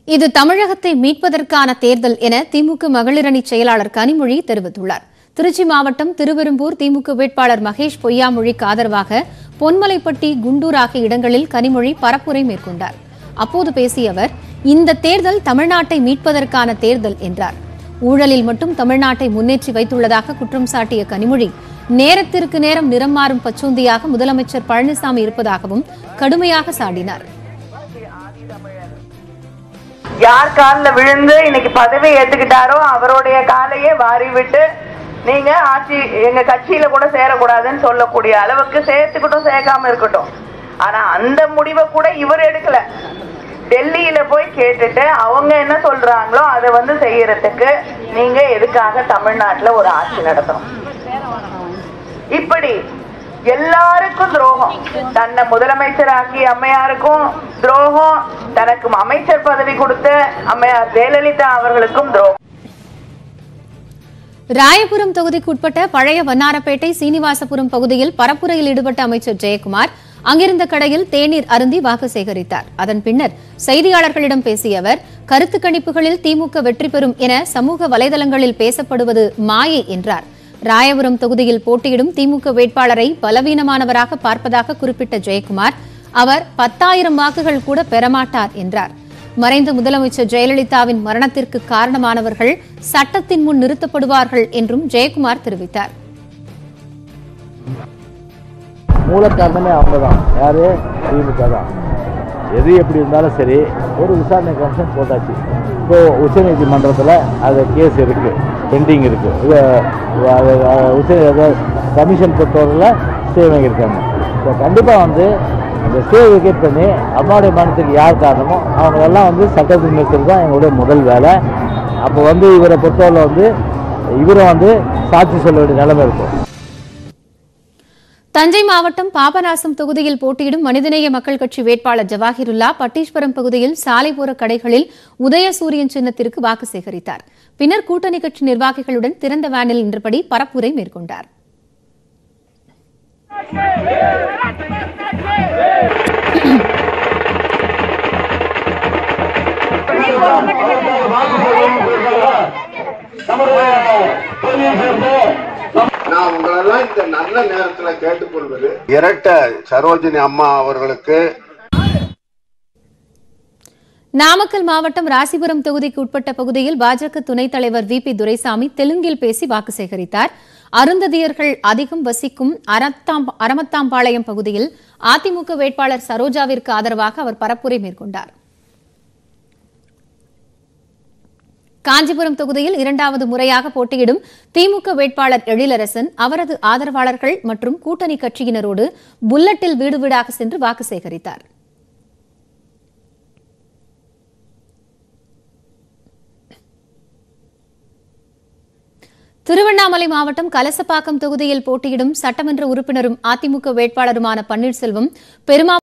இது தமிழகத்தை மீட்பதற்கான தேர்தல் என திமுக மகளிரணி செயலாளர் கனிமொழி தெரிவித்துள்ளார் திருச்சி மாவட்டம் திருவெரும்பூர் திமுக வேட்பாளர் மகேஷ் பொய்யாமொழிக்கு ஆதரவாக பொன்மலைப்பட்டி குண்டூர் ஆகிய இடங்களில் கனிமொழி பரப்புரை மேற்கொண்டார் அப்போது பேசிய அவர் இந்த தேர்தல் தமிழ்நாட்டை மீட்பதற்கான தேர்தல் என்றார் ஊழலில் மட்டும் தமிழ்நாட்டை முன்னேற்றி வைத்துள்ளதாக குற்றம் சாட்டிய கனிமொழி நேரத்திற்கு நேரம் நிறம் மாறும் பச்சோந்தியாக முதலமைச்சர் பழனிசாமி இருப்பதாகவும் கடுமையாக சாடினார் யார் கால்ல விழுந்து இன்னைக்கு பதவி ஏத்துக்கிட்டாரோ அவருடைய காலையே வாரி விட்டு நீங்க ஆட்சி எங்க கட்சியில கூட சேரக்கூடாதுன்னு சொல்லக்கூடிய அளவுக்கு சேர்த்துக்கிட்டும் சேர்க்காம இருக்கட்டும் ஆனா அந்த முடிவை கூட இவர் எடுக்கல டெல்லியில போய் கேட்டுட்டு அவங்க என்ன சொல்றாங்களோ அதை வந்து செய்யறதுக்கு நீங்க எதுக்காக தமிழ்நாட்டுல ஒரு ஆட்சி நடத்தணும் இப்படி எல்லாருக்கும் துரோகம் தன்னை முதலமைச்சராக்கி அம்மையாருக்கும் துரோகம் தனக்கு அமைச்சர் பதவி கொடுத்த அம்மையார் ஜெயலலிதா அவர்களுக்கும் துரோகம் ராயபுரம் தொகுதிக்குட்பட்ட பழைய வண்ணாரப்பேட்டை சீனிவாசபுரம் பகுதியில் பரப்புரையில் ஈடுபட்ட அமைச்சர் ஜெயக்குமார் அங்கிருந்த கடையில் தேநீர் அருந்தி வாக்கு சேகரித்தார் அதன் பின்னர் செய்தியாளர்களிடம் பேசிய அவர் கருத்து கணிப்புகளில் திமுக வெற்றி பெறும் என சமூக வலைதளங்களில் பேசப்படுவது மாயை என்றார் ராயபுரம் தொகுதியில் போட்டியிடும் திமுக வேட்பாளரை பலவீனமானவராக பார்ப்பதாக குறிப்பிட்ட ஜெயக்குமார் அவர் பத்தாயிரம் வாக்குகள் கூட பெறமாட்டார் என்றார் மறைந்த முதலமைச்சர் ஜெயலலிதாவின் மரணத்திற்கு காரணமானவர்கள் சட்டத்தின் முன் நிறுத்தப்படுவார்கள் என்றும் ஜெயக்குமார் தெரிவித்தார் மூல காரணமே அவங்க தான் யார் திமுக தான் எது எப்படி இருந்தாலும் சரி ஒரு விசாரணை கமிஷன் போட்டாச்சு இப்போ உச்சநீதிமன்றத்தில் அது கேஸ் இருக்குது பெண்டிங் இருக்குது இது அது, அது, உச்ச கமிஷன் பொறுத்தவரையில் ஸ்டே வாங்கியிருக்காங்க ஸோ கண்டிப்பாக வந்து அந்த ஸ்டே விக்கெட் பண்ணி அம்மாவுடைய மரணத்துக்கு யார் காரணமோ அவங்களெல்லாம் வந்து சட்டத்தின் நிறுத்தல் தான் எங்களுடைய முதல் வேலை அப்போ வந்து இவரை பொறுத்தவரை வந்து இவரும் வந்து சாட்சி சொல்ல வேண்டிய நிலைமை இருக்கும் தஞ்சை மாவட்டம் பாபநாசம் தொகுதியில் போட்டியிடும் மனிதநேய மக்கள் கட்சி வேட்பாளர் ஜவாஹிருல்லா பட்டீஸ்வரம் பகுதியில் சாலைபோர கடைகளில் உதயசூரியன் சின்னத்திற்கு வாக்கு சேகரித்தார் பின்னர் கூட்டணி கட்சி நிர்வாகிகளுடன் திறந்த வேனில் நின்றபடி பரப்புரை மேற்கொண்டார் நான் உங்களெல்லாம் இந்த நல்ல நேரத்துல கேட்டுக்கொள்வது இரட்ட சரோஜினி அம்மா அவர்களுக்கு நாமக்கல் மாவட்டம் ராசிபுரம் தொகுதிக்கு உட்பட்ட பகுதியில் பாஜக துணைத் தலைவர் வி பி துரைசாமி தெலுங்கில் பேசி வாக்கு சேகரித்தார் அருந்ததியர்கள் அதிகம் வசிக்கும் அரத்தாம் அரமத்தாம்பாளையம் பகுதியில் அதிமுக வேட்பாளர் சரோஜாவிற்கு ஆதரவாக அவர் பரப்புரை மேற்கொண்டார் காஞ்சிபுரம் தொகுதியில் இரண்டாவது முறையாக போட்டியிடும் திமுக வேட்பாளர் எழிலரசன் அவரது ஆதரவாளர்கள் மற்றும் கூட்டணி கட்சியினரோடு புல்லட்டில் வீடு வீடாக சென்று வாக்கு சேகரித்தார் திருவண்ணாமலை மாவட்டம் கலசப்பாக்கம் தொகுதியில் போட்டியிடும் சட்டமன்ற உறுப்பினரும் அதிமுக வேட்பாளருமான பன்னீர்செல்வம் பெருமா